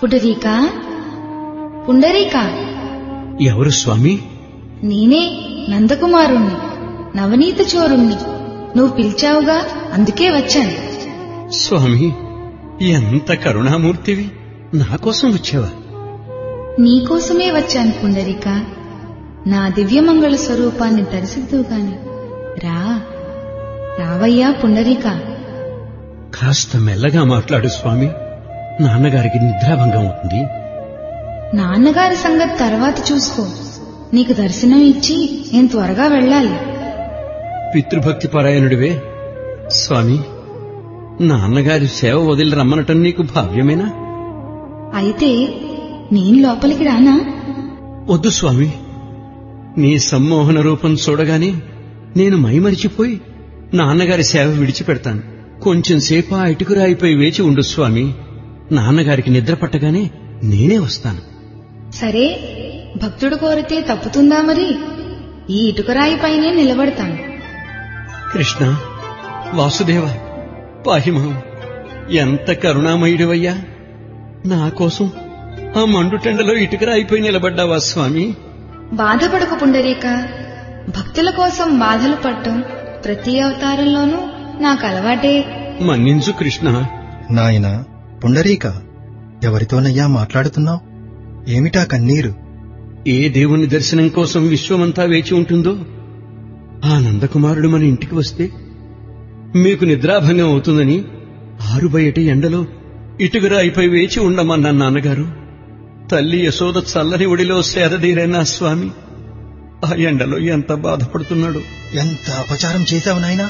పుండరీకా పుండరీకా ఎవరు స్వామి నేనే నందకుమారుణ్ణి నవనీత చోరుణ్ణి నువ్వు పిలిచావుగా అందుకే వచ్చాను స్వామి ఎంత కరుణామూర్తివి నా కోసం వచ్చావా నీకోసమే వచ్చాను పుండరీక నా దివ్యమంగళ స్వరూపాన్ని దర్శిద్దువు గాని రా రావయ్యా పుండరీక కాస్త మెల్లగా మాట్లాడు స్వామి నాన్నగారికి నిద్రాభంగం అవుతుంది నాన్నగారి సంగతి తర్వాత చూసుకో నీకు దర్శనం ఇచ్చి నేను త్వరగా వెళ్ళాలి పితృభక్తి పరాయణుడివే స్వామి నాన్నగారి సేవ వదిలి రమ్మనటం నీకు భావ్యమేనా అయితే నేను లోపలికి రానా వద్దు స్వామి నీ సమ్మోహన రూపం చూడగానే నేను మైమరిచిపోయి నాన్నగారి సేవ విడిచిపెడతాను కొంచెం సేపు ఆ ఇటుకురాయిపై వేచి ఉండు స్వామి నాన్నగారికి నిద్ర పట్టగానే నేనే వస్తాను సరే భక్తుడు కోరితే తప్పుతుందా మరి ఈ ఇటుకరాయి పైనే నిలబడతాను కృష్ణ వాసుదేవ పాహిమం ఎంత కరుణామయుడివయ్యా నా కోసం ఆ మండుటెండలో ఇటుకరాయిపోయి నిలబడ్డావా స్వామి బాధపడకు పుండరీక భక్తుల కోసం బాధలు పడటం ప్రతి అవతారంలోనూ నాకు అలవాటే మన్నించు కృష్ణ నాయనా పుండరీక ఎవరితోనయ్యా మాట్లాడుతున్నావు ఏమిటా కన్నీరు ఏ దేవుని దర్శనం కోసం విశ్వమంతా వేచి ఉంటుందో ఆ నందకుమారుడు మన ఇంటికి వస్తే మీకు నిద్రాభంగం అవుతుందని ఆరు బయట ఎండలో ఇటుకరాయిపై వేచి ఉండమన్నా నాన్నగారు తల్లి యశోద చల్లని ఒడిలో సేదదీరైనా స్వామి ఆ ఎండలో ఎంత బాధపడుతున్నాడు ఎంత అపచారం చేశావు నాయనా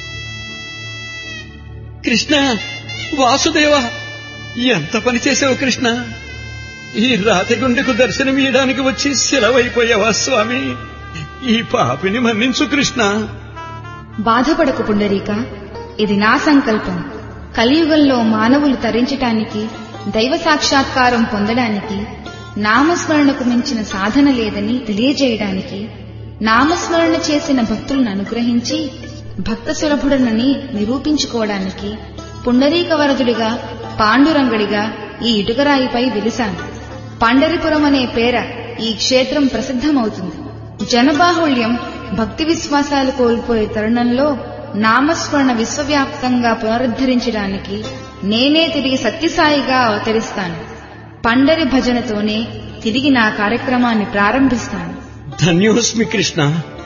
కృష్ణ వాసుదేవ ఎంత పని చేసావు కృష్ణ ఈ రాతిగుండెకు దర్శనమియడానికి వచ్చి సెలవైపోయావా స్వామి ఈ పాపిని మన్నించు కృష్ణ బాధపడకు పుండరీక ఇది నా సంకల్పం కలియుగంలో మానవులు తరించటానికి దైవ సాక్షాత్కారం పొందడానికి నామస్మరణకు మించిన సాధన లేదని తెలియజేయడానికి నామస్మరణ చేసిన భక్తులను అనుగ్రహించి భక్త సులభుడనని నిరూపించుకోవడానికి పుండరీక వరదుడిగా పాండురంగడిగా ఈ ఇటుకరాయిపై వెలిశాను పండరిపురం అనే పేర ఈ క్షేత్రం ప్రసిద్ధమవుతుంది జనబాహుళ్యం భక్తి విశ్వాసాలు కోల్పోయే తరుణంలో నామస్మరణ విశ్వవ్యాప్తంగా పునరుద్ధరించడానికి నేనే తిరిగి సత్యసాయిగా అవతరిస్తాను పండరి భజనతోనే తిరిగి నా కార్యక్రమాన్ని ప్రారంభిస్తాను ధన్యోస్మి కృష్ణ